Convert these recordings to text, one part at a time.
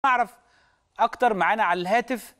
نعرف اكتر معانا على الهاتف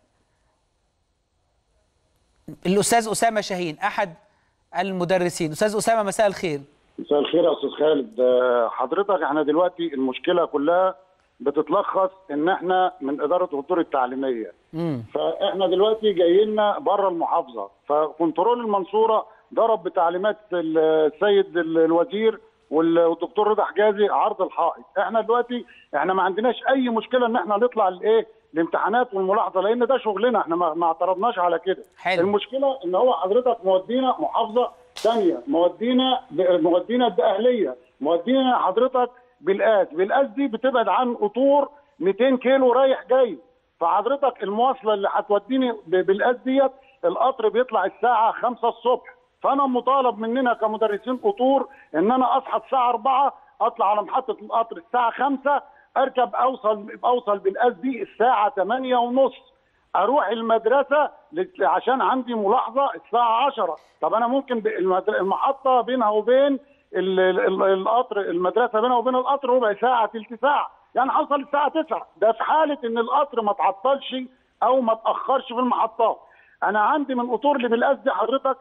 الاستاذ اسامه شاهين احد المدرسين استاذ اسامه مساء الخير مساء الخير يا استاذ خالد آه، حضرتك احنا دلوقتي المشكله كلها بتتلخص ان احنا من اداره الخطوط التعليميه امم فاحنا دلوقتي جاي لنا بره المحافظه فكنترول المنصوره ضرب بتعليمات ال- السيد ال- الوزير وال- والدكتور رضا حجازي عرض الحائط احنا دلوقتي احنا ما عندناش اي مشكله ان احنا نطلع الايه الامتحانات والملاحظه لان ده شغلنا احنا ما ما اعترضناش على كده حلو. المشكله ان هو حضرتك مودينا محافظه ثانيه مودينا مودينا الدقهليه مودينا حضرتك بالقاس بالقاس دي بتبعد عن قطور 200 كيلو رايح جاي فحضرتك المواصله اللي هتوديني ب- بالقاس ديت القطر بيطلع الساعه 5 الصبح فانا مطالب مننا كمدرسين قطور ان انا اصحى الساعه 4 اطلع على محطه القطر الساعه 5 اركب اوصل اوصل بالقاس دي الساعه 8 ونص اروح المدرسه لت- عشان عندي ملاحظه الساعه 10 طب انا ممكن ب- المد- المحطه بينها وبين ال- ال- القطر المدرسه بينها وبين القطر ربع ساعه تلت ساعه يعني هوصل الساعه 9 ده في حاله ان القطر ما تعطلش او ما تاخرش في المحطات انا عندي من قطور اللي بالقاس دي حضرتك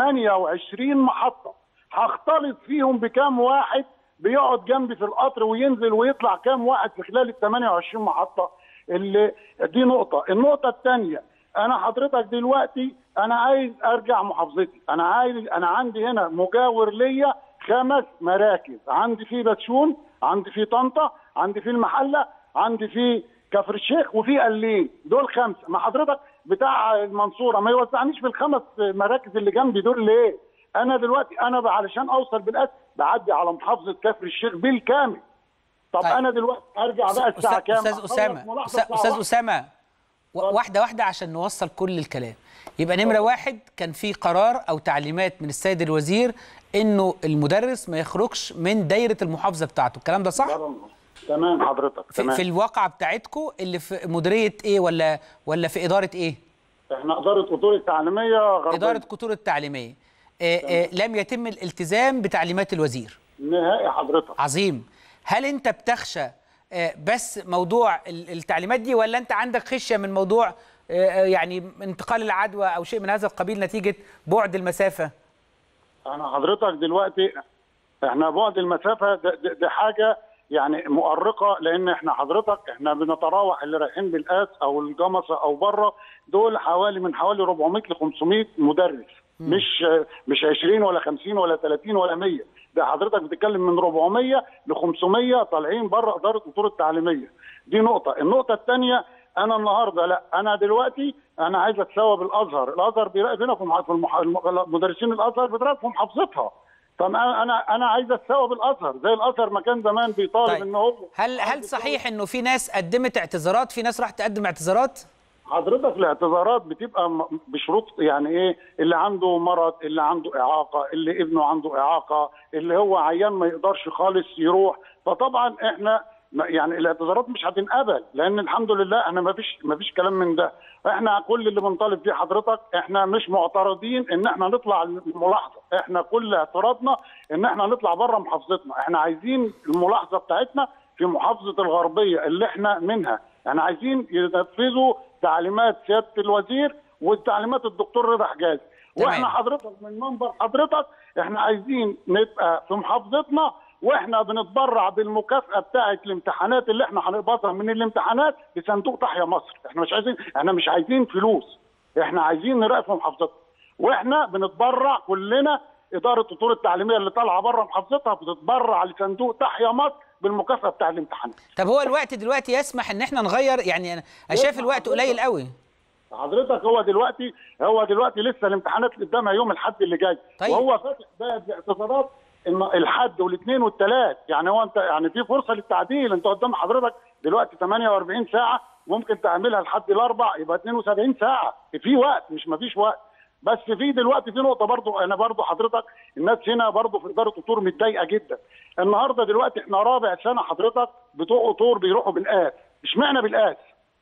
28 محطه هختلط فيهم بكام واحد بيقعد جنبي في القطر وينزل ويطلع كام واحد في خلال ال 28 محطه اللي دي نقطه النقطه الثانيه انا حضرتك دلوقتي انا عايز ارجع محافظتي انا عايز انا عندي هنا مجاور ليا خمس مراكز عندي في بتشون عندي في طنطا عندي في المحله عندي في كفر الشيخ وفي قليل دول خمسه ما حضرتك بتاع المنصوره ما يوزعنيش في الخمس مراكز اللي جنبي دول ليه انا دلوقتي انا ب- علشان اوصل بالقاس بعدي على محافظه كفر الشيخ بالكامل طب طيب. انا دلوقتي ارجع بقى الساعه أستاذ- كام استاذ أخلص اسامه ملاحظة أستاذ- الساعة استاذ واحدة. اسامه و- واحده واحده عشان نوصل كل الكلام يبقى نمره واحد كان في قرار او تعليمات من السيد الوزير انه المدرس ما يخرجش من دايره المحافظه بتاعته الكلام ده صح بره النص. تمام حضرتك في, تمام في الواقعه بتاعتكم اللي في مديريه ايه ولا ولا في اداره ايه احنا اداره قطور التعليميه غربيه اداره قطور التعليميه آه آه لم يتم الالتزام بتعليمات الوزير نهائي حضرتك عظيم هل انت بتخشى آه، بس موضوع ال- التعليمات دي ولا انت عندك خشيه من موضوع آه، آه، يعني انتقال العدوى او شيء من هذا القبيل نتيجه بعد المسافه انا حضرتك دلوقتي احنا بعد المسافه ده, ده, ده حاجه يعني مؤرقه لان احنا حضرتك احنا بنتراوح اللي رايحين بالقاس او الجمصه او بره دول حوالي من حوالي 400 ل 500 مدرس مش مش 20 ولا 50 ولا 30 ولا 100 ده حضرتك بتتكلم من 400 ل 500 طالعين بره اداره القطور التعليميه دي نقطه النقطه الثانيه انا النهارده لا انا دلوقتي انا عايز اتساوى بالازهر الازهر بيراقب هنا في المح- في المح- الم- مدرسين الازهر بتراقب في محافظتها طب انا انا انا عايز اتساوى بالازهر زي الازهر ما كان زمان بيطالب طيب. ان هو هل هل صحيح انه في ناس قدمت اعتذارات في ناس راح تقدم اعتذارات حضرتك الاعتذارات بتبقى م- بشروط يعني ايه اللي عنده مرض اللي عنده اعاقه اللي ابنه عنده اعاقه اللي هو عيان ما يقدرش خالص يروح فطبعا احنا ما- يعني الاعتذارات مش هتنقبل لان الحمد لله احنا ما فيش ما فيش كلام من ده احنا كل اللي بنطالب فيه حضرتك احنا مش معترضين ان احنا نطلع الملاحظه احنا كل اعتراضنا ان احنا نطلع بره محافظتنا احنا عايزين الملاحظه بتاعتنا في محافظه الغربيه اللي احنا منها احنا عايزين ينفذوا تعليمات سياده الوزير وتعليمات الدكتور رضا حجازي تمام. واحنا حضرتك من منبر حضرتك احنا عايزين نبقى في محافظتنا واحنا بنتبرع بالمكافاه بتاعه الامتحانات اللي احنا هنقبضها من الامتحانات لصندوق تحيا مصر احنا مش عايزين احنا مش عايزين فلوس احنا عايزين نراقب في محافظتنا واحنا بنتبرع كلنا اداره الطور التعليميه اللي طالعه بره محافظتها بتتبرع لصندوق تحيا مصر بالمكافاه بتاع الامتحانات طب هو الوقت دلوقتي يسمح ان احنا نغير يعني انا أنا شايف الوقت قليل قوي حضرتك هو دلوقتي هو دلوقتي لسه الامتحانات اللي قدامها يوم الاحد اللي جاي طيب. وهو فاتح باب الاعتذارات إن الحد والاثنين والثلاث يعني هو انت يعني في فرصه للتعديل انت قدام حضرتك دلوقتي 48 ساعه ممكن تعملها لحد الاربع يبقى 72 ساعه في وقت مش ما فيش وقت بس في دلوقتي في نقطه برضو انا برضو حضرتك الناس هنا برضو في اداره الطور متضايقه جدا النهارده دلوقتي احنا رابع سنه حضرتك بتوع قطور بيروحوا بالقاس اشمعنى بالقاس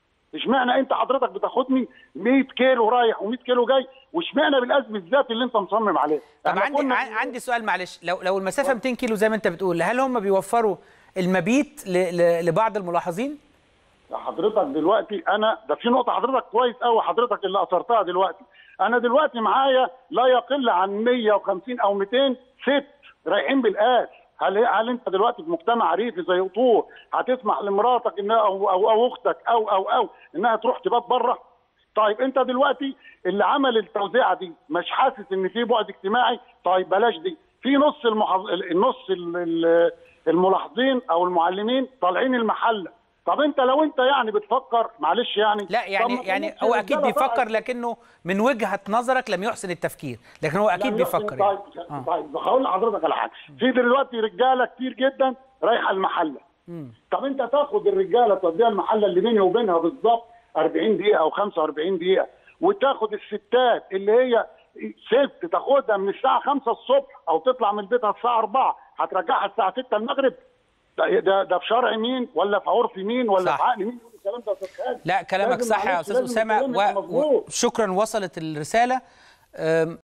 اشمعنى انت حضرتك بتاخدني 100 كيلو رايح و100 كيلو جاي واشمعنى بالقاس بالذات اللي انت مصمم عليه طب احنا عندي كنا- عن- عندي سؤال معلش لو لو المسافه 200 كيلو زي ما انت بتقول هل هم بيوفروا المبيت ل- ل- لبعض الملاحظين حضرتك دلوقتي انا ده في نقطه حضرتك كويس قوي حضرتك اللي اثرتها دلوقتي انا دلوقتي معايا لا يقل عن 150 او 200 ست رايحين بالقاس هل هل انت دلوقتي في مجتمع ريفي زي قطور هتسمح لمراتك انها او او, أو اختك او او او انها تروح تبات بره؟ طيب انت دلوقتي اللي عمل التوزيعه دي مش حاسس ان في بعد اجتماعي طيب بلاش دي في نص المحظ... النص ال- ال- الملاحظين او المعلمين طالعين المحله طب انت لو انت يعني بتفكر معلش يعني لا طب يعني ما يعني تقولش هو اكيد الرجالة بيفكر طلعت. لكنه من وجهه نظرك لم يحسن التفكير لكن هو اكيد لا، يحسن. بيفكر يعني. طيب آه. طيب هقول لحضرتك على حاجه في دلوقتي رجاله كتير جدا رايحه المحله طب انت تاخد الرجاله توديها المحله اللي بيني وبينها بالظبط 40 دقيقه او 45 دقيقه وتاخد الستات اللي هي ست تاخدها من الساعه 5 الصبح او تطلع من بيتها الساعه 4 هترجعها الساعه 6 المغرب ده ده, ده في شرع مين ولا في عرف مين ولا صح. في عقل مين الكلام ده يا أستاذ خالد؟ لا كلامك لازم صح يا معلش، استاذ لازم اسامه الكلام يبقى و- مظبوط. وشكرا وصلت الرساله أم،